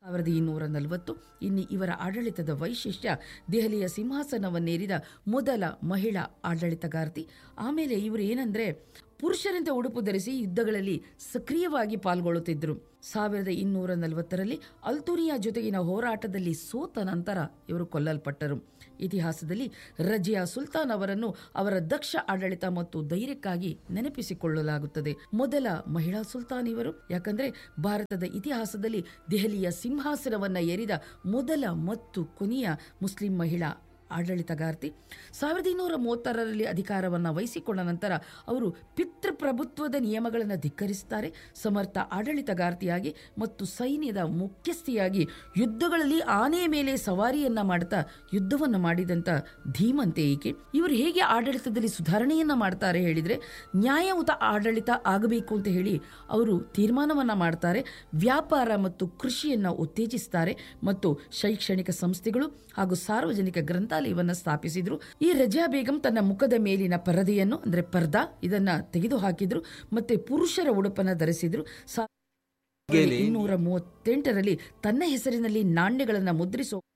ಸಾವಿರದ ಇನ್ನೂರ ನಲವತ್ತು ಇನ್ನು ಇವರ ಆಡಳಿತದ ವೈಶಿಷ್ಟ್ಯ ದೆಹಲಿಯ ಸಿಂಹಾಸನವನ್ನೇರಿದ ಮೊದಲ ಮಹಿಳಾ ಆಡಳಿತಗಾರ್ತಿ ಆಮೇಲೆ ಇವರು ಏನಂದ್ರೆ ಪುರುಷರಂತೆ ಉಡುಪು ಧರಿಸಿ ಯುದ್ಧಗಳಲ್ಲಿ ಸಕ್ರಿಯವಾಗಿ ಪಾಲ್ಗೊಳ್ಳುತ್ತಿದ್ದರು ಸಾವಿರದ ಇನ್ನೂರ ನಲವತ್ತರಲ್ಲಿ ಅಲ್ತುನಿಯಾ ಜೊತೆಗಿನ ಹೋರಾಟದಲ್ಲಿ ಸೋತ ನಂತರ ಇವರು ಕೊಲ್ಲಲ್ಪಟ್ಟರು ಇತಿಹಾಸದಲ್ಲಿ ರಜಿಯಾ ಸುಲ್ತಾನ್ ಅವರನ್ನು ಅವರ ದಕ್ಷ ಆಡಳಿತ ಮತ್ತು ಧೈರ್ಯಕ್ಕಾಗಿ ನೆನಪಿಸಿಕೊಳ್ಳಲಾಗುತ್ತದೆ ಮೊದಲ ಮಹಿಳಾ ಸುಲ್ತಾನ್ ಇವರು ಯಾಕಂದ್ರೆ ಭಾರತದ ಇತಿಹಾಸದಲ್ಲಿ ದೆಹಲಿಯ ಸಿಂಹಾಸನವನ್ನ ಏರಿದ ಮೊದಲ ಮತ್ತು ಕೊನೆಯ ಮುಸ್ಲಿಂ ಮಹಿಳಾ ಆಡಳಿತಗಾರ್ತಿ ಸಾವಿರದ ಇನ್ನೂರ ಮೂವತ್ತಾರರಲ್ಲಿ ಅಧಿಕಾರವನ್ನು ವಹಿಸಿಕೊಂಡ ನಂತರ ಅವರು ಪಿತೃಪ್ರಭುತ್ವದ ನಿಯಮಗಳನ್ನು ಧಿಕ್ಕರಿಸುತ್ತಾರೆ ಸಮರ್ಥ ಆಡಳಿತಗಾರ್ತಿಯಾಗಿ ಮತ್ತು ಸೈನ್ಯದ ಮುಖ್ಯಸ್ಥಿಯಾಗಿ ಯುದ್ಧಗಳಲ್ಲಿ ಆನೆಯ ಮೇಲೆ ಸವಾರಿಯನ್ನ ಮಾಡ್ತಾ ಯುದ್ಧವನ್ನು ಮಾಡಿದಂಥ ಧೀಮಂತೆ ಈಕೆ ಇವರು ಹೇಗೆ ಆಡಳಿತದಲ್ಲಿ ಸುಧಾರಣೆಯನ್ನ ಮಾಡ್ತಾರೆ ಹೇಳಿದ್ರೆ ನ್ಯಾಯಯುತ ಆಡಳಿತ ಆಗಬೇಕು ಅಂತ ಹೇಳಿ ಅವರು ತೀರ್ಮಾನವನ್ನ ಮಾಡ್ತಾರೆ ವ್ಯಾಪಾರ ಮತ್ತು ಕೃಷಿಯನ್ನ ಉತ್ತೇಜಿಸ್ತಾರೆ ಮತ್ತು ಶೈಕ್ಷಣಿಕ ಸಂಸ್ಥೆಗಳು ಹಾಗೂ ಸಾರ್ವಜನಿಕ ಗ್ರಂಥಾಲಯವನ್ನು ಸ್ಥಾಪಿಸಿದ್ರು ಈ ರಜಾ ಬೇಗಂ ತನ್ನ ಮುಖದ ಮೇಲಿನ ಪರದೆಯನ್ನು ಅಂದ್ರೆ ಪರ್ದಾ ಇದನ್ನ ತೆಗೆದು ಹಾಕಿದ್ರು ಮತ್ತೆ ಪುರುಷರ ಉಡುಪನ್ನ ಧರಿಸಿದ್ರು ಸಾ- ಇನ್ನೂರ ಮೂವತ್ತೆಂಟರಲ್ಲಿ ತನ್ನ ಹೆಸರಿನಲ್ಲಿ ನಾಣ್ಯಗಳನ್ನು ಮುದ್ರಿಸುವ